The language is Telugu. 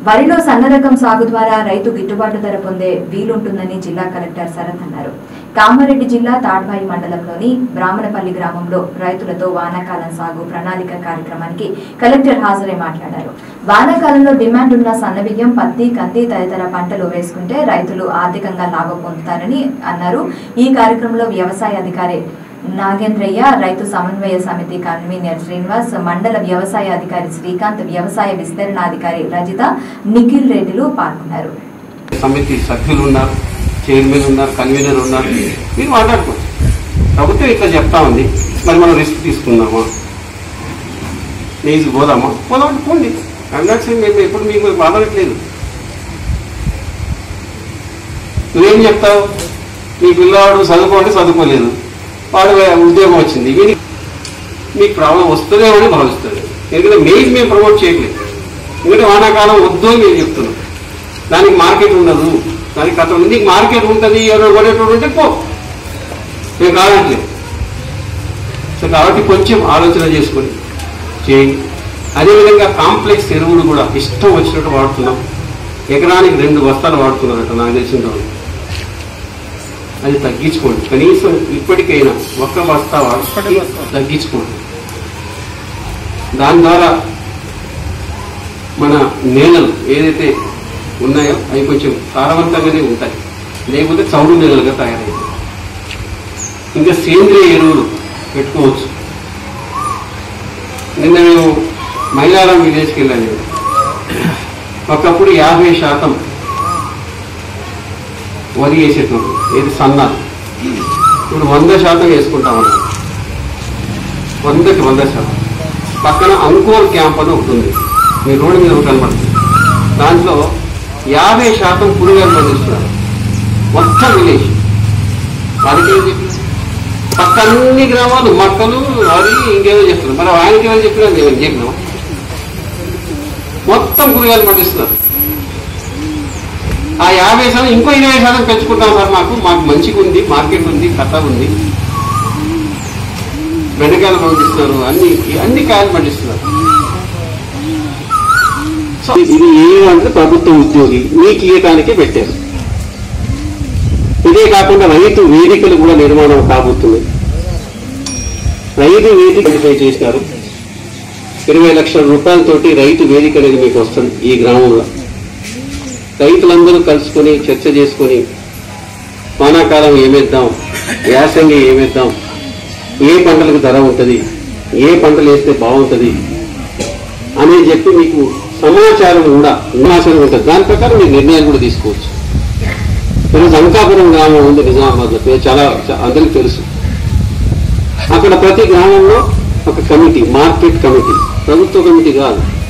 వరిలో సన్న రకం సాగు ద్వారా రైతు గిట్టుబాటు ధర పొందే వీలుంటుందని జిల్లా కలెక్టర్ శరత్ అన్నారు కామారెడ్డి జిల్లా తాడ్బాయి మండలంలోని బ్రాహ్మణపల్లి గ్రామంలో రైతులతో వానాకాలం సాగు ప్రణాళిక కార్యక్రమానికి కలెక్టర్ హాజరై మాట్లాడారు వానాకాలంలో డిమాండ్ ఉన్న సన్నబియ్యం పత్తి కంది తదితర పంటలు వేసుకుంటే రైతులు ఆర్థికంగా లాభం పొందుతారని అన్నారు ఈ కార్యక్రమంలో వ్యవసాయ అధికారి నాగేంద్రయ్య రైతు సమన్వయ సమితి కన్వీనర్ శ్రీనివాస్ మండల వ్యవసాయ అధికారి శ్రీకాంత్ వ్యవసాయ విస్తరణాధికారి రజిత నిఖిల్ రెడ్డిలు పాల్గొన్నారు సమితి సభ్యులు ఉన్నారు చైర్మన్ ఉన్నారు కన్వీనర్ ఉన్నారు మీరు మాట్లాడుకోవచ్చు ప్రభుత్వం ఇట్లా చెప్తా ఉంది మరి మనం రిస్క్ తీసుకుందామా నీకు పోదామా పోదాం పోండి అన్నట్టు మేము ఎప్పుడు మీకు బాధట్లేదు నువ్వేం చెప్తావు మీ పిల్లవాడు చదువుకోండి చదువుకోలేదు వాడు ఉద్యోగం వచ్చింది వీడి మీకు ప్రాబ్లం వస్తుందేమో అని భావిస్తుంది ఎందుకంటే మెయిన్ మేము ప్రమోట్ చేయట్లేదు ఎందుకంటే వానాకాలం వద్దు అని మేము చెప్తున్నాం దానికి మార్కెట్ ఉండదు దానికి కథ ఉంది నీకు మార్కెట్ ఉంటుంది ఎవరో కొనేటోడు ఉంటే పో మేము కావట్లేదు సో కాబట్టి కొంచెం ఆలోచన చేసుకొని చేయండి అదేవిధంగా కాంప్లెక్స్ ఎరువులు కూడా ఇష్టం వచ్చినట్టు వాడుతున్నాం ఎకరానికి రెండు బస్తాలు వాడుతున్నారట నాకు తెలిసిన వాళ్ళు అది తగ్గించుకోండి కనీసం ఇప్పటికైనా ఒక్క బస్తా వాడి తగ్గించుకోండి దాని ద్వారా మన నేలలు ఏదైతే ఉన్నాయో అవి కొంచెం సారవంతంగానే ఉంటాయి లేకపోతే చౌడు నేలలుగా తయారయ్యాయి ఇంకా సేంద్రియ ఎరువులు పెట్టుకోవచ్చు నిన్న మేము మైలారం విలేజ్కి వెళ్ళాను నేను. ఒకప్పుడు యాభై శాతం వరి వేసేటోడు ఏది సన్నాలు ఇప్పుడు వంద శాతం వేసుకుంటామన్నారు వందకి వంద శాతం పక్కన అంకోర్ క్యాంప్ అని ఒకటి ఉంది మీ రోడ్డు మీద ఒకటి కనబడుతుంది దాంట్లో యాభై శాతం కూరగాయలు పండిస్తున్నారు మొత్తం విలేజ్ వారికి ఏం చెప్పిన పక్క అన్ని గ్రామాలు మొక్కలు వరి ఇంకేదో చెప్తున్నారు మరి ఆయనకి ఏమైనా చెప్పినా మేము చెప్పినాం మొత్తం కూరగాయలు పండిస్తున్నారు ఆ యాభై శాతం ఇంకో ఇరవై శాతం పెంచుకుంటాం సార్ మాకు మాకు మంచిగా ఉంది మార్కెట్ ఉంది కథ ఉంది బెండకాయలు పండిస్తున్నారు అన్ని అన్ని కాయలు పండిస్తున్నారు సో ఇది ఏమంటే ప్రభుత్వ ఉద్యోగి మీకు ఇవ్వటానికి పెట్టారు ఇదే కాకుండా రైతు వేదికలు కూడా నిర్మాణం కాబోతున్నాయి రైతు వేదిక వెరిఫై చేసినారు ఇరవై లక్షల రూపాయలతోటి రైతు వేదిక అనేది మీకు వస్తుంది ఈ గ్రామంలో రైతులందరూ కలుసుకొని చర్చ చేసుకొని వానాకాలం ఏమేద్దాం యాసంగి ఏమేద్దాం ఏ పంటలకు ధర ఉంటుంది ఏ పంటలు వేస్తే బాగుంటుంది అనేది చెప్పి మీకు సమాచారం కూడా సమాచారం ఉంటుంది దాని ప్రకారం మీరు నిర్ణయాలు కూడా తీసుకోవచ్చు ఈరోజు అంకాపురం గ్రామం ఉంది నిజామాబాద్లో పేరు చాలా చా- అందరికీ తెలుసు అక్కడ ప్రతి గ్రామంలో ఒక కమిటీ మార్కెట్ కమిటీ ప్రభుత్వ కమిటీ కాదు